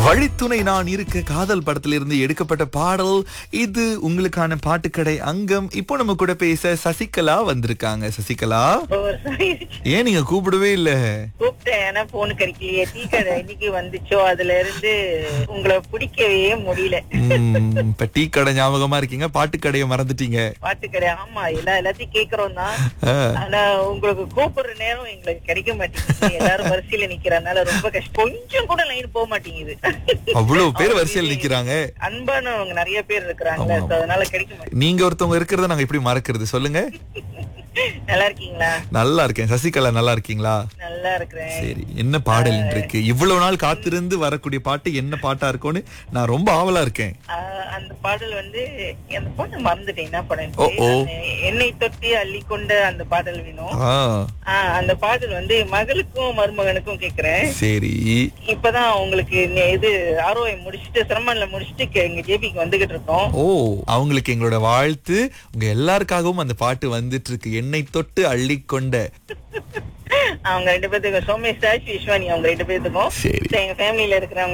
வழித்துணை நான் இருக்க காதல் படத்திலிருந்து எடுக்கப்பட்ட பாடல் இது உங்களுக்கான பாட்டுக்கடை அங்கம் இப்போ நம்ம கூட பேச சசிகலா வந்திருக்காங்க சசிகலா ஒரு வருஷம் ஆயிடுச்சு. ஏன் நீங்க கூப்பிடவே இல்ல கூப்பிட்டேன் ஆனா போன் கிடைக்கலையே டீ கடை என்னைக்கு வந்துச்சோ அதுல இருந்து உங்களை பிடிக்கவே முடியல உம், இப்ப டீ கடை ஞாபகமா இருக்கீங்க பாட்டுக்கடையை மறந்துட்டீங்க பாட்டு கடை ஆமா எல்லா எல்லாத்தையும் கேக்குறோம் தான் ஆ, ஆனா உங்களுக்கு கூப்பிடுற நேரம் எங்களுக்கு கிடைக்க மாட்டேங்குது எல்லாரும் வரிசையில நிக்கிறதுனால ரொம்ப கஷ்டம் கொஞ்சம் கூட லைன் போக மாட்டேங்குது அவ்வளவு பேர் வரிசையில் நிக்கிறாங்க அன்பானவங்க நிறைய பேர் இருக்கிறாங்க ஆமா. அதனால கிடைக்க மாட்டேங்குது நீங்க ஒருத்தவங்க இருக்கிறத நாங்க எப்படி மறக்கிறது சொல்லுங்க நல்லா இருக்கீங்களா நல்லா இருக்கேன் சசிகலா நல்லா இருக்கீங்களா நல்லா இருக்கிறேன் சரி என்ன பாடல் இருக்கு இவ்வளவு நாள் காத்திருந்து வரக்கூடிய பாட்டு என்ன பாட்டா இருக்கும்னு நான் ரொம்ப ஆவலா இருக்கேன் ஆஹ் அந்த பாடல் வந்து அந்த பாட்டு மறந்துட்டேன் என்ன படம் ஓ, ஓ. என்னை தொட்டி அள்ளி கொண்ட அந்த பாடல் வேணும் ஆ, ஆஹ் அந்த பாடல் வந்து மகளுக்கும் மருமகனுக்கும் கேக்குறேன் சரி இப்பதான் உங்களுக்கு நே- இது ஆர்ஓஐ முடிச்சுட்டு சிரமன்ல முடிச்சுட்டு கே- இங்க ஜேபிக்கு வந்துகிட்டு இருக்கோம் ஓ அவங்களுக்கு எங்களோட வாழ்த்து உங்க எல்லாருக்காகவும் அந்த பாட்டு வந்துட்டு இருக்கு என்னை தொட்டு அள்ளிக்கொண்ட அவங்க ரெண்டு பேத்துக்கும் சோமேஷ் ராஜ் விஸ்வானி அவங்க ரெண்டு பேத்துக்கும் சரி. எங்க ஃபேமிலில இருக்கிறவங்க